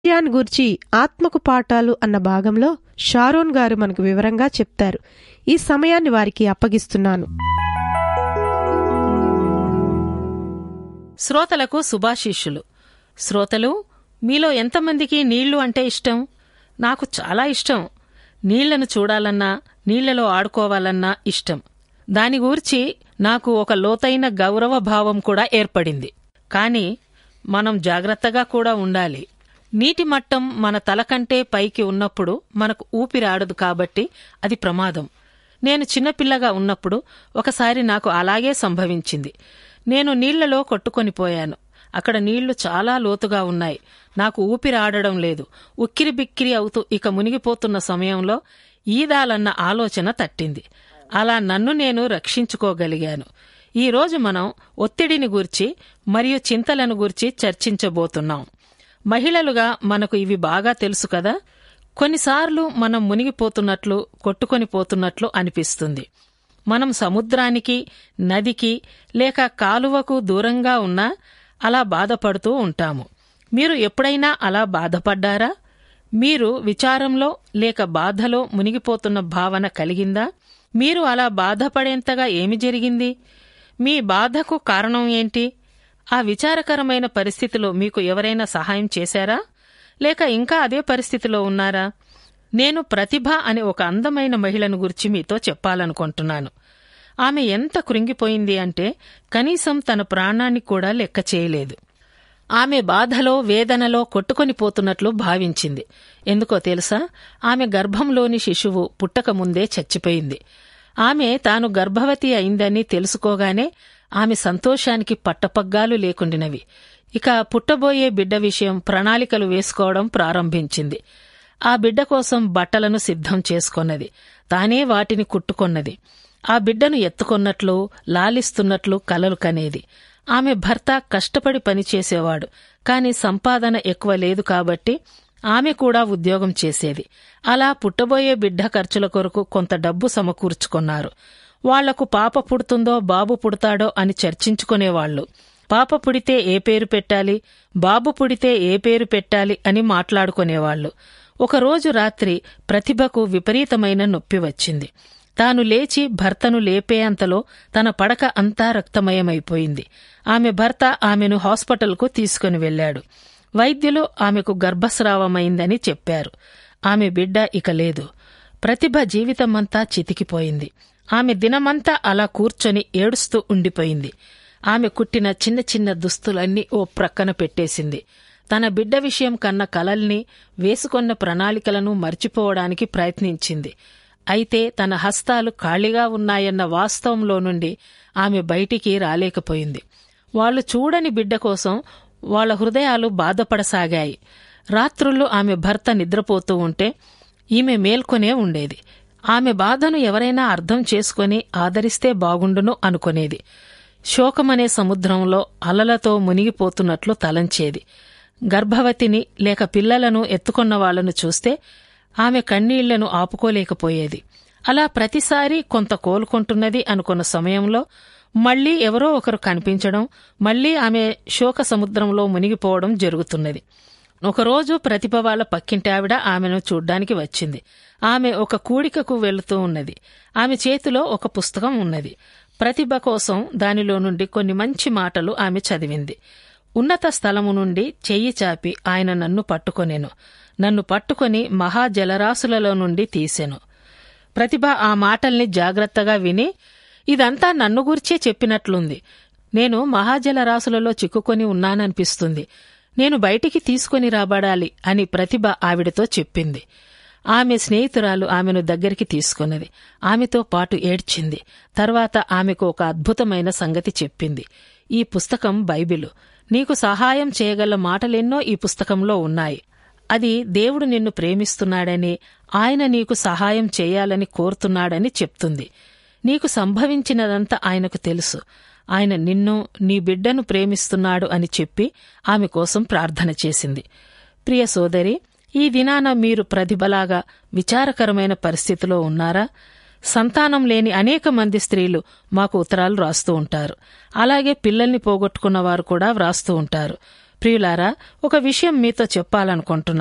విషయాన్ని గూర్చి ఆత్మకు పాఠాలు అన్న భాగంలో షారోన్ గారు మనకు వివరంగా చెప్తారు ఈ సమయాన్ని వారికి అప్పగిస్తున్నాను శ్రోతలకు శుభాశీషులు శ్రోతలు మీలో ఎంతమందికి నీళ్లు అంటే ఇష్టం నాకు చాలా ఇష్టం నీళ్లను చూడాలన్నా నీళ్లలో ఆడుకోవాలన్నా ఇష్టం దాని గూర్చి నాకు ఒక లోతైన గౌరవ భావం కూడా ఏర్పడింది కాని మనం జాగ్రత్తగా కూడా ఉండాలి నీటి మట్టం మన తల కంటే పైకి ఉన్నప్పుడు మనకు ఊపిరాడదు కాబట్టి అది ప్రమాదం నేను చిన్నపిల్లగా ఉన్నప్పుడు ఒకసారి నాకు అలాగే సంభవించింది నేను నీళ్లలో కొట్టుకొని పోయాను అక్కడ నీళ్లు చాలా లోతుగా ఉన్నాయి నాకు ఊపిరి ఆడడం లేదు ఉక్కిరి బిక్కిరి అవుతూ ఇక మునిగిపోతున్న సమయంలో ఈదాలన్న ఆలోచన తట్టింది అలా నన్ను నేను రక్షించుకోగలిగాను ఈ రోజు మనం ఒత్తిడిని గూర్చి మరియు చింతలను గూర్చి చర్చించబోతున్నాం మహిళలుగా మనకు ఇవి బాగా తెలుసు కదా కొన్నిసార్లు మనం మునిగిపోతున్నట్లు కొట్టుకొని పోతున్నట్లు అనిపిస్తుంది మనం సముద్రానికి నదికి లేక కాలువకు దూరంగా ఉన్నా అలా బాధపడుతూ ఉంటాము మీరు ఎప్పుడైనా అలా బాధపడ్డారా మీరు విచారంలో లేక బాధలో మునిగిపోతున్న భావన కలిగిందా మీరు అలా బాధపడేంతగా ఏమి జరిగింది మీ బాధకు కారణం ఏంటి ఆ విచారకరమైన పరిస్థితిలో మీకు ఎవరైనా సహాయం చేశారా లేక ఇంకా అదే పరిస్థితిలో ఉన్నారా నేను ప్రతిభ అనే ఒక అందమైన మహిళను గురించి మీతో చెప్పాలనుకుంటున్నాను ఆమె ఎంత కృంగిపోయింది అంటే కనీసం తన ప్రాణాన్ని కూడా లెక్క చేయలేదు ఆమె బాధలో వేదనలో కొట్టుకొని పోతున్నట్లు భావించింది ఎందుకో తెలుసా ఆమె గర్భంలోని శిశువు పుట్టక ముందే చచ్చిపోయింది ఆమె తాను గర్భవతి అయిందని తెలుసుకోగానే ఆమె సంతోషానికి పట్టపగ్గాలు లేకుండినవి ఇక పుట్టబోయే బిడ్డ విషయం ప్రణాళికలు వేసుకోవడం ప్రారంభించింది ఆ బిడ్డ కోసం బట్టలను సిద్ధం చేసుకొన్నది తానే వాటిని కుట్టుకొన్నది ఆ బిడ్డను ఎత్తుకొన్నట్లు లాలిస్తున్నట్లు కలలు కనేది ఆమె భర్త కష్టపడి పనిచేసేవాడు కాని సంపాదన ఎక్కువ లేదు కాబట్టి ఆమె కూడా ఉద్యోగం చేసేది అలా పుట్టబోయే బిడ్డ ఖర్చుల కొరకు కొంత డబ్బు సమకూర్చుకున్నారు వాళ్లకు పాప పుడుతుందో బాబు పుడతాడో అని చర్చించుకునేవాళ్లు పాప పుడితే ఏ పేరు పెట్టాలి బాబు పుడితే ఏ పేరు పెట్టాలి అని మాట్లాడుకునేవాళ్లు ఒకరోజు రాత్రి ప్రతిభకు విపరీతమైన నొప్పి వచ్చింది తాను లేచి భర్తను లేపేంతలో తన పడక అంతా రక్తమయమైపోయింది ఆమె భర్త ఆమెను హాస్పిటల్కు తీసుకుని వెళ్లాడు వైద్యులు ఆమెకు గర్భస్రావమైందని చెప్పారు ఆమె బిడ్డ ఇక లేదు ప్రతిభ జీవితమంతా చితికిపోయింది ఆమె దినమంతా అలా కూర్చొని ఏడుస్తూ ఉండిపోయింది ఆమె కుట్టిన చిన్న చిన్న దుస్తులన్నీ ఓ ప్రక్కన పెట్టేసింది తన బిడ్డ విషయం కన్న కలల్ని వేసుకొన్న ప్రణాళికలను మర్చిపోవడానికి ప్రయత్నించింది అయితే తన హస్తాలు ఖాళీగా ఉన్నాయన్న వాస్తవంలో నుండి ఆమె బయటికి రాలేకపోయింది వాళ్లు చూడని బిడ్డ కోసం వాళ్ల హృదయాలు బాధపడసాగాయి రాత్రుళ్ళు ఆమె భర్త నిద్రపోతూ ఉంటే ఈమె మేల్కొనే ఉండేది ఆమె బాధను ఎవరైనా అర్థం చేసుకుని ఆదరిస్తే బాగుండును అనుకునేది శోకమనే సముద్రంలో అలలతో మునిగిపోతున్నట్లు తలంచేది గర్భవతిని లేక పిల్లలను ఎత్తుకొన్న వాళ్లను చూస్తే ఆమె కన్నీళ్లను ఆపుకోలేకపోయేది అలా ప్రతిసారి కొంత కోలుకుంటున్నది అనుకున్న సమయంలో మళ్లీ ఎవరో ఒకరు కనిపించడం మళ్లీ ఆమె శోక సముద్రంలో మునిగిపోవడం జరుగుతున్నది ఒకరోజు ప్రతిభ వాళ్ల పక్కింటి ఆవిడ ఆమెను చూడ్డానికి వచ్చింది ఆమె ఒక కూడికకు వెళుతూ ఉన్నది ఆమె చేతిలో ఒక పుస్తకం ఉన్నది ప్రతిభ కోసం దానిలో నుండి కొన్ని మంచి మాటలు ఆమె చదివింది ఉన్నత స్థలము నుండి చెయ్యి చాపి ఆయన నన్ను పట్టుకొనెను నన్ను పట్టుకొని మహాజలరాశులలో నుండి తీసెను ప్రతిభ ఆ మాటల్ని జాగ్రత్తగా విని ఇదంతా నన్ను గురించే చెప్పినట్లుంది నేను మహాజలరాశులలో చిక్కుకొని ఉన్నాననిపిస్తుంది నేను బయటికి తీసుకుని రాబడాలి అని ప్రతిభ ఆవిడతో చెప్పింది ఆమె స్నేహితురాలు ఆమెను దగ్గరికి తీసుకున్నది ఆమెతో పాటు ఏడ్చింది తర్వాత ఆమెకు ఒక అద్భుతమైన సంగతి చెప్పింది ఈ పుస్తకం బైబిలు నీకు సహాయం చేయగల మాటలెన్నో ఈ పుస్తకంలో ఉన్నాయి అది దేవుడు నిన్ను ప్రేమిస్తున్నాడని ఆయన నీకు సహాయం చేయాలని కోరుతున్నాడని చెప్తుంది నీకు సంభవించినదంతా ఆయనకు తెలుసు ఆయన నిన్ను నీ బిడ్డను ప్రేమిస్తున్నాడు అని చెప్పి ఆమె కోసం ప్రార్థన చేసింది ప్రియ సోదరి ఈ దినాన మీరు ప్రతిభలాగా విచారకరమైన పరిస్థితిలో ఉన్నారా సంతానం లేని అనేక మంది స్త్రీలు మాకు ఉత్తరాలు రాస్తూ ఉంటారు అలాగే పిల్లల్ని పోగొట్టుకున్న వారు కూడా వ్రాస్తూ ఉంటారు ప్రియులారా ఒక విషయం మీతో చెప్పాలనుకుంటున్నాను